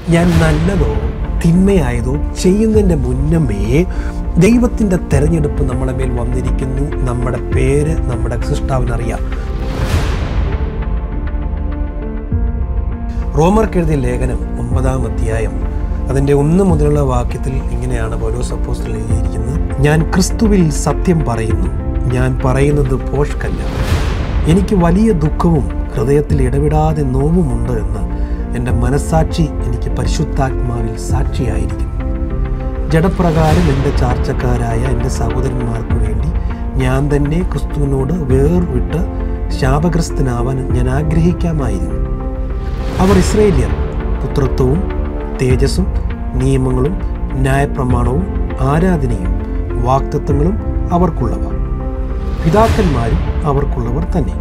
ഞാൻ നല്ലതോ തിന്മയായതോ ചെയ്യുന്നതിൻ്റെ മുന്നമേ ദൈവത്തിൻ്റെ തെരഞ്ഞെടുപ്പ് നമ്മുടെ മേൽ വന്നിരിക്കുന്നു നമ്മുടെ പേര് നമ്മുടെ സൃഷ്ടാവിനറിയാം റോമർക്ക് എഴുതിയ ലേഖനം ഒമ്പതാം അധ്യായം അതിൻ്റെ ഒന്ന് മുതലുള്ള വാക്യത്തിൽ ഇങ്ങനെയാണ് പൗലോസ് അപ്പോസ്തലൻ എഴുതിയിരിക്കുന്നത് ഞാൻ ക്രിസ്തുവിൽ സത്യം പറയുന്നു ഞാൻ പറയുന്നത് പോഷ്കല്ല എനിക്ക് വലിയ ദുഃഖവും ഹൃദയത്തിൽ ഇടവിടാതെ നോവുമുണ്ട് എന്ന് എൻ്റെ മനസ്സാക്ഷി എനിക്ക് പരിശുദ്ധാത്മാവിൽ സാക്ഷിയായിരിക്കുന്നു ജഡപ്രകാരം എൻ്റെ ചാർച്ചക്കാരായ എൻ്റെ സഹോദരന്മാർക്ക് വേണ്ടി ഞാൻ തന്നെ ക്രിസ്തുവിനോട് വേർവിട്ട് ശാപഗ്രസ്തനാവാൻ ഞാൻ ആഗ്രഹിക്കാമായിരുന്നു അവർ ഇസ്രയേലിയർ പുത്രത്വവും തേജസ്സും നിയമങ്ങളും ന്യായപ്രമാണവും ആരാധനയും വാക്തത്വങ്ങളും അവർക്കുള്ളവ പിതാക്കന്മാരും അവർക്കുള്ളവർ തന്നെ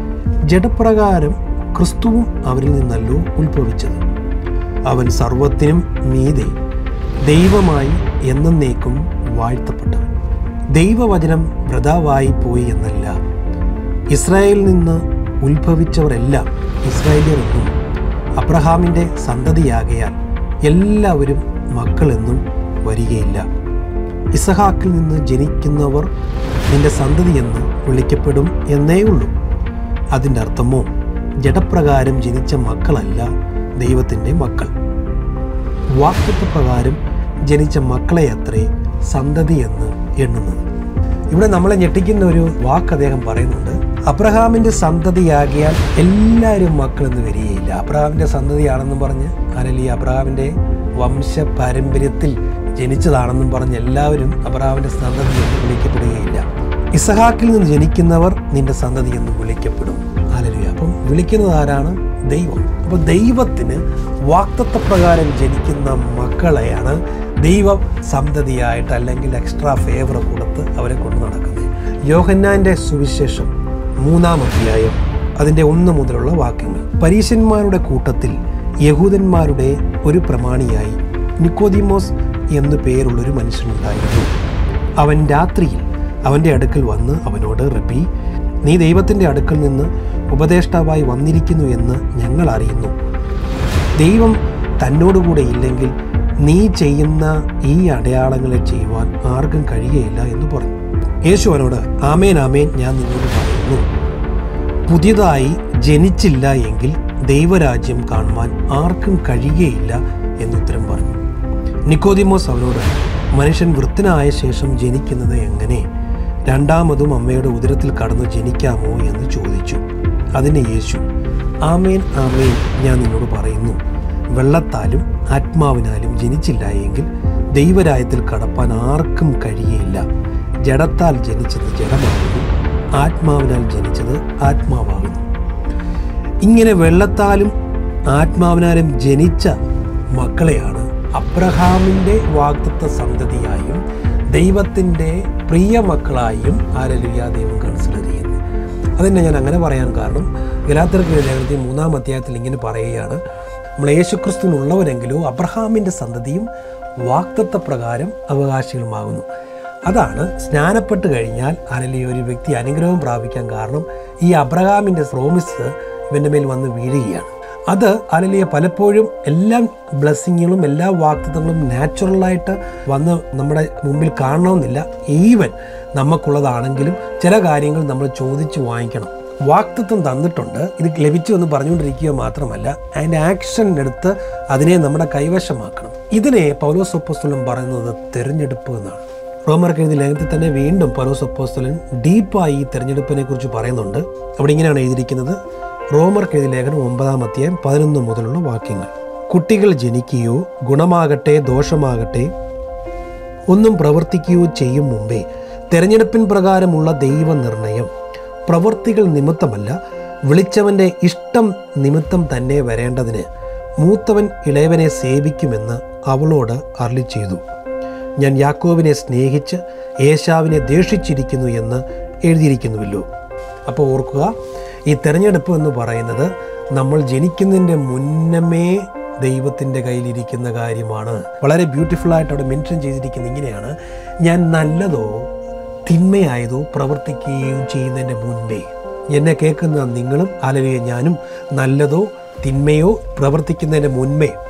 ജഡപ്രകാരം ക്രിസ്തുവും അവരിൽ നിന്നല്ലോ ഉത്ഭവിച്ചത് അവൻ സർവത്തിനും മീതെ ദൈവമായി എന്നേക്കും വാഴ്ത്തപ്പെട്ടവൻ ദൈവവചനം വ്രതാവായി പോയി എന്നല്ല ഇസ്രായേലിൽ നിന്ന് ഉത്ഭവിച്ചവരെല്ലാം ഇസ്രായേലിയർ എന്നും അബ്രഹാമിൻ്റെ സന്തതിയാകയാൽ എല്ലാവരും മക്കളെന്നും വരികയില്ല ഇസഹാക്കിൽ നിന്ന് ജനിക്കുന്നവർ നിന്റെ സന്തതിയെന്ന് വിളിക്കപ്പെടും എന്നേ ഉള്ളൂ അതിൻ്റെ അർത്ഥമോ ജഡപ്രകാരം ജനിച്ച മക്കളല്ല ദൈവത്തിൻ്റെ മക്കൾ വാക്യത്വപ്രകാരം ജനിച്ച മക്കളെ അത്രേ സന്തതി എന്ന് എണ്ണുന്നത് ഇവിടെ നമ്മളെ ഞെട്ടിക്കുന്ന ഒരു വാക്ക് അദ്ദേഹം പറയുന്നുണ്ട് അബ്രഹാമിന്റെ സന്തതിയാകിയാൽ എല്ലാവരും മക്കളെന്ന് വരികയില്ല അബ്രഹാമിന്റെ സന്തതിയാണെന്നും പറഞ്ഞ് അല്ലെങ്കിൽ ഈ അബ്രഹാമിന്റെ വംശ പാരമ്പര്യത്തിൽ ജനിച്ചതാണെന്നും പറഞ്ഞ് എല്ലാവരും അബ്രഹാമിന്റെ സന്തതി എന്ന് വിളിക്കപ്പെടുകയില്ല ഇസഹാക്കിൽ നിന്ന് ജനിക്കുന്നവർ നിന്റെ സന്തതി എന്ന് വിളിക്കപ്പെടും ആലലുയ അപ്പം വിളിക്കുന്നത് ആരാണ് ദൈവം അപ്പോൾ ദൈവത്തിന് വാക്തത്വപ്രകാരം ജനിക്കുന്ന മക്കളെയാണ് ദൈവം സന്തതിയായിട്ട് അല്ലെങ്കിൽ എക്സ്ട്രാ ഫേവർ കൊടുത്ത് അവരെ കൊണ്ട് നടക്കുന്നത് യോഹന്നാന്റെ സുവിശേഷം മൂന്നാം അധ്യായം അതിൻ്റെ ഒന്ന് മുതലുള്ള വാക്യങ്ങൾ പരീശന്മാരുടെ കൂട്ടത്തിൽ യഹൂദന്മാരുടെ ഒരു പ്രമാണിയായി നിക്കോദിമോസ് എന്നു പേരുള്ളൊരു മനുഷ്യനുണ്ടായിരുന്നു അവൻ രാത്രിയിൽ അവൻ്റെ അടുക്കൽ വന്ന് അവനോട് റബി നീ ദൈവത്തിൻ്റെ അടുക്കൽ നിന്ന് ഉപദേഷ്ടാവായി വന്നിരിക്കുന്നു എന്ന് ഞങ്ങൾ അറിയുന്നു ദൈവം തന്നോടുകൂടെ ഇല്ലെങ്കിൽ നീ ചെയ്യുന്ന ഈ അടയാളങ്ങളെ ചെയ്യുവാൻ ആർക്കും കഴിയുകയില്ല എന്ന് പറഞ്ഞു യേശു അവനോട് ആമേൻ ആമേൻ ഞാൻ നിന്നോട് പറയുന്നു പുതിയതായി ജനിച്ചില്ല എങ്കിൽ ദൈവരാജ്യം കാണുവാൻ ആർക്കും കഴിയുകയില്ല എന്നുത്തരം പറഞ്ഞു നിക്കോദിമോസ് അവനോട് മനുഷ്യൻ വൃത്തനായ ശേഷം ജനിക്കുന്നത് എങ്ങനെ രണ്ടാമതും അമ്മയുടെ ഉദരത്തിൽ കടന്നു ജനിക്കാമോ എന്ന് ചോദിച്ചു അതിന് യേശു ആമേൻ ആമേൻ ഞാൻ നിന്നോട് പറയുന്നു വെള്ളത്താലും ആത്മാവിനാലും ജനിച്ചില്ല എങ്കിൽ ദൈവരായത്തിൽ കടപ്പാൻ ആർക്കും കഴിയുകയില്ല ജഡത്താൽ ജനിച്ചത് ജഡമാകുന്നു ആത്മാവിനാൽ ജനിച്ചത് ആത്മാവാകുന്നു ഇങ്ങനെ വെള്ളത്താലും ആത്മാവിനാലും ജനിച്ച മക്കളെയാണ് അബ്രഹാമിൻ്റെ വാഗ്ദത്ത സന്തതിയായും ദൈവത്തിൻ്റെ പ്രിയ മക്കളായും ആരലുയ ദൈവം കൺസിഡർ ചെയ്യുന്നത് അതന്നെ ഞാൻ അങ്ങനെ പറയാൻ കാരണം ഗലാത്തർക്ക് ലേഖനത്തിൽ മൂന്നാം അധ്യായത്തിൽ ഇങ്ങനെ പറയുകയാണ് നമ്മൾ യേശുക്രിസ്തുവിനുള്ളവരെങ്കിലോ അബ്രഹാമിൻ്റെ സന്തതിയും വാക്തത്വ പ്രകാരം അവകാശികളുമാകുന്നു അതാണ് സ്നാനപ്പെട്ട് കഴിഞ്ഞാൽ അല്ലെങ്കിൽ ഒരു വ്യക്തി അനുഗ്രഹം പ്രാപിക്കാൻ കാരണം ഈ അബ്രഹാമിൻ്റെ പ്രോമിസ് ഇവൻ്റെ മേൽ വന്ന് വീഴുകയാണ് അത് അലലിയ പലപ്പോഴും എല്ലാ ബ്ലെസ്സിങ്ങുകളും എല്ലാ വാക്തത്വങ്ങളും നാച്ചുറലായിട്ട് വന്ന് നമ്മുടെ മുമ്പിൽ കാണണമെന്നില്ല ഈവൻ നമുക്കുള്ളതാണെങ്കിലും ചില കാര്യങ്ങൾ നമ്മൾ ചോദിച്ച് വാങ്ങിക്കണം വാക്തത്വം തന്നിട്ടുണ്ട് ഇത് ലഭിച്ചു എന്ന് പറഞ്ഞുകൊണ്ടിരിക്കുക മാത്രമല്ല അതിൻ്റെ ആക്ഷൻ എടുത്ത് അതിനെ നമ്മുടെ കൈവശമാക്കണം ഇതിനെ പൗലോസൊപ്പസ്തുലം പറയുന്നത് തിരഞ്ഞെടുപ്പ് എന്നാണ് റോമർക്ക് എഴുതിയ ലേഖനത്തിൽ തന്നെ വീണ്ടും പൗലോസൊപ്പോസ്തുലൻ ഡീപ്പായി ഈ തിരഞ്ഞെടുപ്പിനെ കുറിച്ച് പറയുന്നുണ്ട് അവിടെ ഇങ്ങനെയാണ് എഴുതിയിരിക്കുന്നത് റോമർക്ക് എഴുതിയ ലേഖനം ഒമ്പതാം അധ്യായം പതിനൊന്ന് മുതലുള്ള വാക്യങ്ങൾ കുട്ടികൾ ജനിക്കുകയോ ഗുണമാകട്ടെ ദോഷമാകട്ടെ ഒന്നും പ്രവർത്തിക്കുകയോ ചെയ്യും മുമ്പേ തെരഞ്ഞെടുപ്പിൻ പ്രകാരമുള്ള ദൈവനിർണയം പ്രവൃത്തികൾ നിമിത്തമല്ല വിളിച്ചവൻ്റെ ഇഷ്ടം നിമിത്തം തന്നെ വരേണ്ടതിന് മൂത്തവൻ ഇളയവനെ സേവിക്കുമെന്ന് അവളോട് അരളി ചെയ്തു ഞാൻ യാക്കോബിനെ സ്നേഹിച്ച് ഏശാവിനെ ദേഷിച്ചിരിക്കുന്നു എന്ന് എഴുതിയിരിക്കുന്നുവല്ലോ അപ്പോൾ ഓർക്കുക ഈ തെരഞ്ഞെടുപ്പ് എന്ന് പറയുന്നത് നമ്മൾ ജനിക്കുന്നതിൻ്റെ മുന്നമേ ദൈവത്തിൻ്റെ കയ്യിലിരിക്കുന്ന കാര്യമാണ് വളരെ ബ്യൂട്ടിഫുൾ ആയിട്ട് അവിടെ മെൻഷൻ ചെയ്തിരിക്കുന്നത് ഇങ്ങനെയാണ് ഞാൻ നല്ലതോ തിന്മയായതോ പ്രവർത്തിക്കുകയും ചെയ്യുന്നതിൻ്റെ മുൻപേ എന്നെ കേൾക്കുന്ന നിങ്ങളും അല്ലെങ്കിൽ ഞാനും നല്ലതോ തിന്മയോ പ്രവർത്തിക്കുന്നതിന് മുൻപേ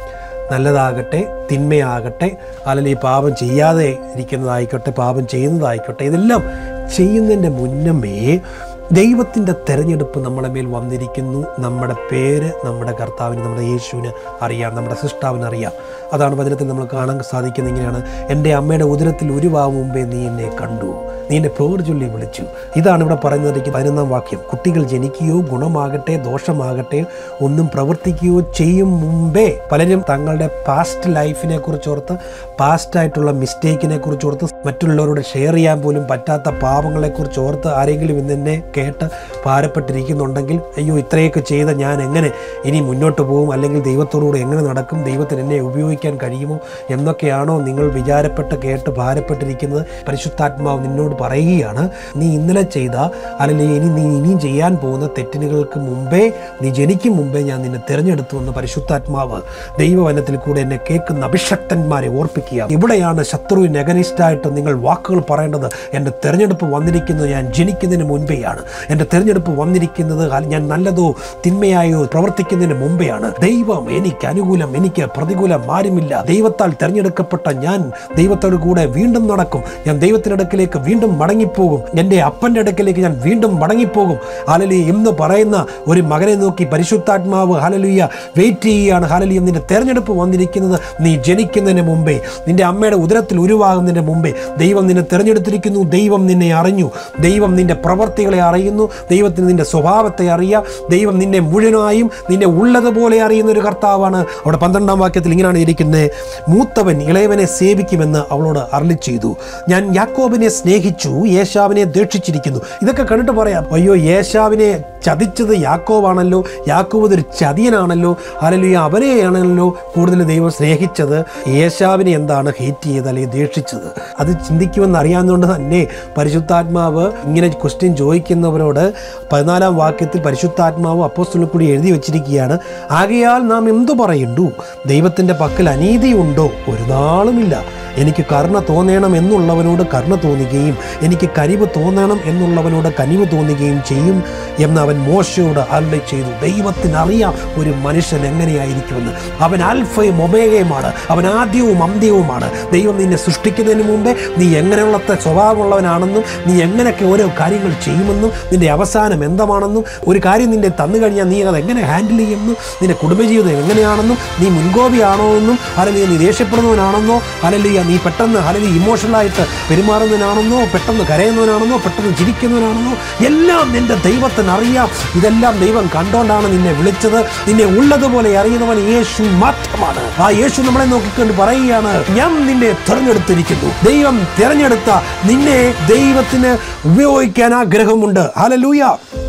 നല്ലതാകട്ടെ തിന്മയാകട്ടെ അല്ലെങ്കിൽ ഈ പാപം ചെയ്യാതെ ഇരിക്കുന്നതായിക്കോട്ടെ പാപം ചെയ്യുന്നതായിക്കോട്ടെ ഇതെല്ലാം ചെയ്യുന്നതിൻ്റെ മുന്നമേ ദൈവത്തിൻ്റെ തെരഞ്ഞെടുപ്പ് നമ്മുടെ മേൽ വന്നിരിക്കുന്നു നമ്മുടെ പേര് നമ്മുടെ കർത്താവിന് നമ്മുടെ യേശുവിന് അറിയാം നമ്മുടെ സൃഷ്ടാവിന് അറിയാം അതാണ് വചനത്തിൽ നമ്മൾ കാണാൻ സാധിക്കുന്നത് ഇങ്ങനെയാണ് എൻ്റെ അമ്മയുടെ ഉദരത്തിൽ ഒരു വാവ് മുമ്പേ നീ എന്നെ കണ്ടു നീ എന്നെ പേർ ചൊല്ലി വിളിച്ചു ഇതാണ് ഇവിടെ പറയുന്നത് പതിനൊന്നാം വാക്യം കുട്ടികൾ ജനിക്കുകയോ ഗുണമാകട്ടെ ദോഷമാകട്ടെ ഒന്നും പ്രവർത്തിക്കുകയോ ചെയ്യും മുമ്പേ പലരും തങ്ങളുടെ പാസ്റ്റ് ലൈഫിനെ കുറിച്ചോർത്ത് പാസ്റ്റ് ആയിട്ടുള്ള മിസ്റ്റേക്കിനെ കുറിച്ചോർത്ത് മറ്റുള്ളവരോട് ഷെയർ ചെയ്യാൻ പോലും പറ്റാത്ത പാപങ്ങളെ കുറിച്ച് ഓർത്ത് ആരെങ്കിലും ഇന്നെന്നെ കേട്ട് ഭാരപ്പെട്ടിരിക്കുന്നുണ്ടെങ്കിൽ അയ്യോ ഇത്രയൊക്കെ ചെയ്ത ഞാൻ എങ്ങനെ ഇനി മുന്നോട്ട് പോകും അല്ലെങ്കിൽ ദൈവത്തോടുകൂടെ എങ്ങനെ നടക്കും ദൈവത്തിന് എന്നെ ഉപയോഗിക്കാൻ കഴിയുമോ എന്നൊക്കെയാണോ നിങ്ങൾ വിചാരപ്പെട്ട് കേട്ട് ഭാരപ്പെട്ടിരിക്കുന്നത് പരിശുദ്ധാത്മാവ് നിന്നോട് പറയുകയാണ് നീ ഇന്നലെ ചെയ്ത അല്ലെങ്കിൽ ഇനി നീ ഇനിയും ചെയ്യാൻ പോകുന്ന തെറ്റിനുകൾക്ക് മുമ്പേ നീ ജനിക്കും മുമ്പേ ഞാൻ നിന്നെ തിരഞ്ഞെടുത്തു എന്ന് പരിശുദ്ധാത്മാവ് ദൈവവനത്തിൽ കൂടെ എന്നെ കേൾക്കുന്ന അഭിഷക്തന്മാരെ ഓർപ്പിക്കുക ഇവിടെയാണ് ശത്രുവിന് അഗനിസ്റ്റായിട്ട് നിങ്ങൾ വാക്കുകൾ പറയേണ്ടത് എൻ്റെ തിരഞ്ഞെടുപ്പ് വന്നിരിക്കുന്നത് ഞാൻ ജനിക്കുന്നതിന് മുൻപേയാണ് എൻ്റെ തിരഞ്ഞെടുപ്പ് വന്നിരിക്കുന്നത് അല്ല- ഞാൻ നല്ലതോ തിന്മയായോ പ്രവർത്തിക്കുന്നതിന് മുമ്പെയാണ് ദൈവം എനിക്ക് അനുകൂലം എനിക്ക് പ്രതികൂലം ആരുമില്ല ദൈവത്താൽ തിരഞ്ഞെടുക്കപ്പെട്ട ഞാൻ ദൈവത്തോട് കൂടെ വീണ്ടും നടക്കും ഞാൻ ദൈവത്തിൻ്റെ അടുക്കിലേക്ക് വീണ്ടും മടങ്ങിപ്പോകും എൻ്റെ അപ്പൻ്റെ അടുക്കിലേക്ക് ഞാൻ വീണ്ടും മടങ്ങിപ്പോകും ഹാലലി എന്ന് പറയുന്ന ഒരു മകനെ നോക്കി പരിശുദ്ധാത്മാവ് ഹാലലുയ്യ വെയിറ്റ് ചെയ്യുകയാണ് ഹാലലി നിന്റെ തെരഞ്ഞെടുപ്പ് വന്നിരിക്കുന്നത് നീ ജനിക്കുന്നതിന് മുമ്പേ നിന്റെ അമ്മയുടെ ഉദരത്തിൽ ഉരുവാകുന്നതിന് മുമ്പേ ദൈവം നിന്നെ തിരഞ്ഞെടുത്തിരിക്കുന്നു ദൈവം നിന്നെ അറിഞ്ഞു ദൈവം നിന്റെ പ്രവർത്തികളെ അറിയുന്നു ദൈവത്തിന് നിന്റെ സ്വഭാവത്തെ അറിയാം ദൈവം നിന്നെ മുഴുവനായും നിന്നെ ഉള്ളതുപോലെ അറിയുന്ന ഒരു കർത്താവാണ് അവിടെ പന്ത്രണ്ടാം വാക്യത്തിൽ ഇങ്ങനെയാണ് ഇരിക്കുന്നത് മൂത്തവൻ ഇളയവനെ സേവിക്കുമെന്ന് അവളോട് അരളി ചെയ്തു ഞാൻ യാക്കോബിനെ സ്നേഹിച്ചു യേശാവിനെ ദേക്ഷിച്ചിരിക്കുന്നു ഇതൊക്കെ കണ്ടിട്ട് പറയാം അയ്യോ യേശാവിനെ ചതിച്ചത് യാക്കോവാണല്ലോ യാക്കോബ് ഒരു ചതിയനാണല്ലോ അല്ലെങ്കിൽ അവരെയാണല്ലോ കൂടുതൽ ദൈവം സ്നേഹിച്ചത് യേശാവിനെ എന്താണ് ഹേറ്റ് ചെയ്ത് അല്ലെങ്കിൽ ദേഷിച്ചത് അത് ചിന്തിക്കുമെന്ന് അറിയാവുന്നതുകൊണ്ട് തന്നെ പരിശുദ്ധാത്മാവ് ഇങ്ങനെ ക്വസ്റ്റ്യൻ ചോദിക്കുന്നവരോട് പതിനാലാം വാക്യത്തിൽ പരിശുദ്ധാത്മാവ് അപ്പോസ്തലിൽ കൂടി എഴുതി വച്ചിരിക്കുകയാണ് ആകയാൽ നാം എന്തു പറയുന്നു ദൈവത്തിൻ്റെ പക്കൽ അനീതിയുണ്ടോ ഒരു നാളുമില്ല എനിക്ക് കരുണ തോന്നണം എന്നുള്ളവനോട് കരുണ തോന്നുകയും എനിക്ക് കനിവ് തോന്നണം എന്നുള്ളവനോട് കനിവ് തോന്നുകയും ചെയ്യും എന്ന് അവൻ മോശയോട് അരുളി ചെയ്തു ദൈവത്തിനറിയാം ഒരു മനുഷ്യൻ എങ്ങനെയായിരിക്കുമെന്ന് അവൻ ആൽഫയും ഒമേഗയുമാണ് അവൻ ആദ്യവും അന്ത്യവുമാണ് ദൈവം നിന്നെ സൃഷ്ടിക്കുന്നതിന് മുമ്പേ നീ എങ്ങനെയുള്ളത്തെ സ്വഭാവമുള്ളവനാണെന്നും നീ എങ്ങനെയൊക്കെ ഓരോ കാര്യങ്ങൾ ചെയ്യുമെന്നും നിന്റെ അവസാനം എന്താണെന്നും ഒരു കാര്യം നിന്റെ തന്നു കഴിഞ്ഞാൽ നീ അത് എങ്ങനെ ഹാൻഡിൽ ചെയ്യുമെന്നും നിന്റെ കുടുംബജീവിതം എങ്ങനെയാണെന്നും നീ മുൻകോപിയാണോ എന്നും അല്ലെങ്കിൽ നീ ദേഷ്യപ്പെടുന്നവനാണെന്നോ അല്ലെങ്കിൽ നീ പെട്ടെന്ന് അല്ലെങ്കിൽ ഇമോഷണലായിട്ട് പെരുമാറുന്നവനാണെന്നോ പെട്ടെന്ന് കരയുന്നവനാണെന്നോ പെട്ടെന്ന് ചിരിക്കുന്നവനാണെന്നോ എല്ലാം നിന്റെ ദൈവത്തിന് അറിയാം ഇതെല്ലാം ദൈവം കണ്ടോണ്ടാണ് നിന്നെ വിളിച്ചത് നിന്നെ ഉള്ളതുപോലെ അറിയുന്നവൻ യേശു മാത്രമാണ് ആ യേശു നമ്മളെ നോക്കിക്കൊണ്ട് പറയുകയാണ് ഞാൻ നിന്നെ തിരഞ്ഞെടുത്തിരിക്കുന്നു ദൈവം തിരഞ്ഞെടുത്ത നിന്നെ ദൈവത്തിന് ഉപയോഗിക്കാൻ ആഗ്രഹമുണ്ട് ഹല്ലേലൂയ